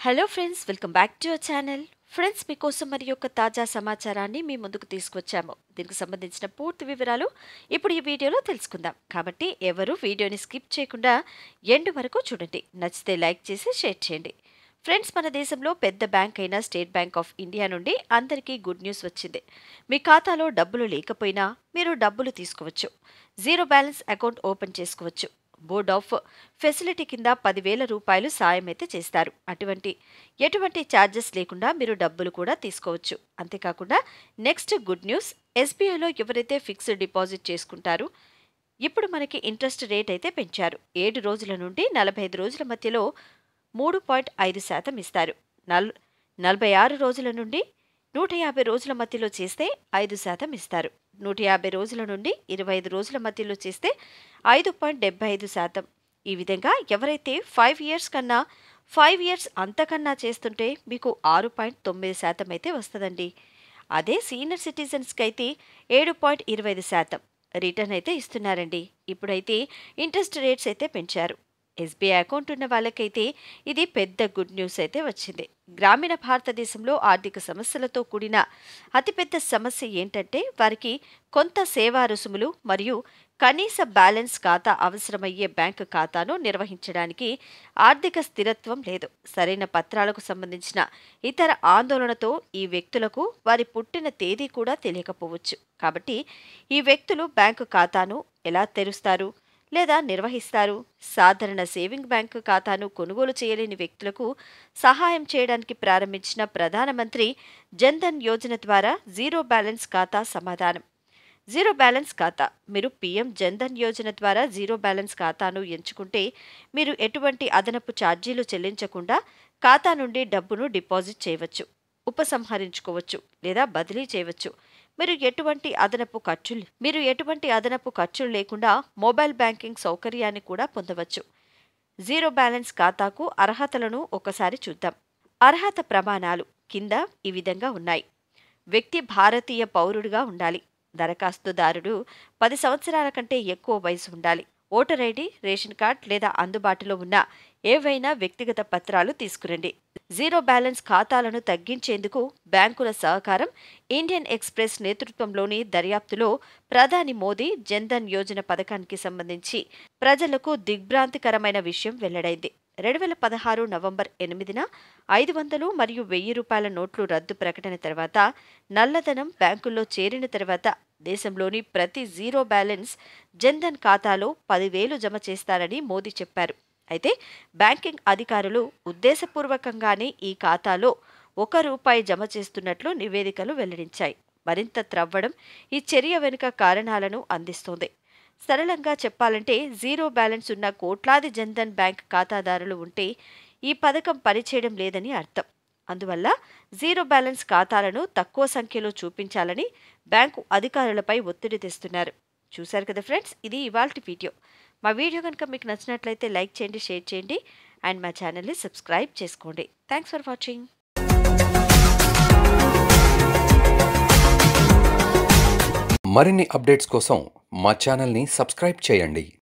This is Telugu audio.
hello friends welcome back to our channel friends మీకోసం మరి యొక్క తాజా సమాచారాన్ని మీ ముందుకు తీసుకొచ్చాము దీనికి సంబంధించిన పూర్తి వివరాలు ఇప్పుడు ఈ వీడియోలో తెలుసుకుందాం కాబట్టి ఎవరు వీడియోని స్కిప్ చేయకుండా ఎండ్ వరకు చూడండి నచ్చితే లైక్ చేసి షేర్ చేయండి ఫ్రెండ్స్ మన దేశంలో పెద్ద బ్యాంక్ అయిన స్టేట్ బ్యాంక్ ఆఫ్ ఇండియా నుండి అందరికీ గుడ్ న్యూస్ వచ్చింది మీ ఖాతాలో డబ్బులు లేకపోయినా మీరు డబ్బులు తీసుకోవచ్చు జీరో బ్యాలెన్స్ అకౌంట్ ఓపెన్ చేసుకోవచ్చు బోర్డ్ ఆఫ్ ఫెసిలిటీ కింద పదివేల రూపాయలు సాయం అయితే చేస్తారు అటువంటి ఎటువంటి ఛార్జెస్ లేకుండా మీరు డబ్బులు కూడా తీసుకోవచ్చు అంతేకాకుండా నెక్స్ట్ గుడ్ న్యూస్ ఎస్బీఐలో ఎవరైతే ఫిక్స్డ్ డిపాజిట్ చేసుకుంటారో ఇప్పుడు మనకి ఇంట్రెస్ట్ రేట్ అయితే పెంచారు ఏడు రోజుల నుండి నలభై ఐదు రోజుల మధ్యలో మూడు పాయింట్ ఐదు శాతం ఇస్తారు నల్ నలభై ఆరు రోజుల నుండి నూట యాభై రోజుల మధ్యలో చేస్తే ఐదు శాతం ఇస్తారు నూట యాభై రోజుల నుండి ఇరవై ఐదు రోజుల మధ్యలో చేస్తే ఐదు పాయింట్ డెబ్బై ఐదు శాతం ఈ విధంగా ఎవరైతే ఫైవ్ ఇయర్స్ కన్నా ఫైవ్ ఇయర్స్ అంతకన్నా చేస్తుంటే మీకు ఆరు పాయింట్ తొమ్మిది శాతం అయితే వస్తుందండి అదే సీనియర్ సిటిజన్స్కి అయితే ఏడు పాయింట్ ఇరవై ఐదు శాతం రిటర్న్ అయితే ఇస్తున్నారండి ఇప్పుడైతే ఇంట్రెస్ట్ రేట్స్ అయితే పెంచారు ఎస్బీఐ అకౌంట్ ఉన్న వాళ్ళకైతే ఇది పెద్ద గుడ్ న్యూస్ అయితే వచ్చింది గ్రామీణ భారతదేశంలో ఆర్థిక సమస్యలతో కూడిన అతిపెద్ద సమస్య ఏంటంటే వారికి కొంత సేవా రుసుములు మరియు కనీస బ్యాలెన్స్ ఖాతా అవసరమయ్యే బ్యాంకు ఖాతాను నిర్వహించడానికి ఆర్థిక స్థిరత్వం లేదు సరైన పత్రాలకు సంబంధించిన ఇతర ఆందోళనతో ఈ వ్యక్తులకు వారి పుట్టిన తేదీ కూడా తెలియకపోవచ్చు కాబట్టి ఈ వ్యక్తులు బ్యాంకు ఖాతాను ఎలా తెరుస్తారు లేదా నిర్వహిస్తారు సాధారణ సేవింగ్ బ్యాంకు ఖాతాను కొనుగోలు చేయలేని వ్యక్తులకు సహాయం చేయడానికి ప్రారంభించిన ప్రధానమంత్రి జన్ధన్ యోజన ద్వారా జీరో బ్యాలెన్స్ ఖాతా సమాధానం జీరో బ్యాలెన్స్ ఖాతా మీరు పీఎం జన్ధన్ యోజన ద్వారా జీరో బ్యాలెన్స్ ఖాతాను ఎంచుకుంటే మీరు ఎటువంటి అదనపు ఛార్జీలు చెల్లించకుండా ఖాతా నుండి డబ్బును డిపాజిట్ చేయవచ్చు ఉపసంహరించుకోవచ్చు లేదా బదిలీ చేయవచ్చు మీరు ఎటువంటి అదనపు ఖర్చులు మీరు ఎటువంటి అదనపు ఖర్చులు లేకుండా మొబైల్ బ్యాంకింగ్ సౌకర్యాన్ని కూడా పొందవచ్చు జీరో బ్యాలెన్స్ ఖాతాకు అర్హతలను ఒకసారి చూద్దాం అర్హత ప్రమాణాలు కింద ఈ విధంగా ఉన్నాయి వ్యక్తి భారతీయ పౌరుడిగా ఉండాలి దరఖాస్తుదారుడు పది సంవత్సరాల కంటే ఎక్కువ వయసు ఉండాలి ఓటర్ ఐడి రేషన్ కార్డ్ లేదా అందుబాటులో ఉన్న ఏవైనా వ్యక్తిగత పత్రాలు తీసుకురండి జీరో బ్యాలెన్స్ ఖాతాలను తగ్గించేందుకు బ్యాంకుల సహకారం ఇండియన్ ఎక్స్ప్రెస్ నేతృత్వంలోని దర్యాప్తులో ప్రధాని మోదీ జన్ధన్ యోజన పథకానికి సంబంధించి ప్రజలకు దిగ్భ్రాంతికరమైన విషయం వెల్లడైంది రెండు వేల పదహారు నవంబర్ ఎనిమిదిన ఐదు వందలు మరియు వెయ్యి రూపాయల నోట్లు రద్దు ప్రకటన తర్వాత నల్లధనం బ్యాంకుల్లో చేరిన తర్వాత దేశంలోని ప్రతి జీరో బ్యాలెన్స్ జన్ధన్ ఖాతాలో పదివేలు జమ చేస్తారని మోదీ చెప్పారు అయితే బ్యాంకింగ్ అధికారులు ఉద్దేశపూర్వకంగానే ఈ ఖాతాలో ఒక రూపాయి జమ చేస్తున్నట్లు నివేదికలు వెల్లడించాయి మరింత త్రవ్వడం ఈ చర్య వెనుక కారణాలను అందిస్తోంది సరళంగా చెప్పాలంటే జీరో బ్యాలెన్స్ ఉన్న కోట్లాది జన్ధన్ బ్యాంక్ ఖాతాదారులు ఉంటే ఈ పథకం పనిచేయడం లేదని అర్థం అందువల్ల జీరో బ్యాలెన్స్ ఖాతాలను తక్కువ సంఖ్యలో చూపించాలని బ్యాంకు అధికారులపై ఒత్తిడి తెస్తున్నారు చూశారు కదా ఫ్రెండ్స్ ఇది ఇవాల్టి వీడియో మా వీడియో కనుక మీకు నచ్చినట్లయితే లైక్ చేయండి షేర్ చేయండి అండ్ మా ఛానల్ని సబ్స్క్రైబ్ చేసుకోండి థ్యాంక్స్ ఫర్ వాచింగ్ మరిన్ని అప్డేట్స్ కోసం మా ఛానల్ని సబ్స్క్రైబ్ చేయండి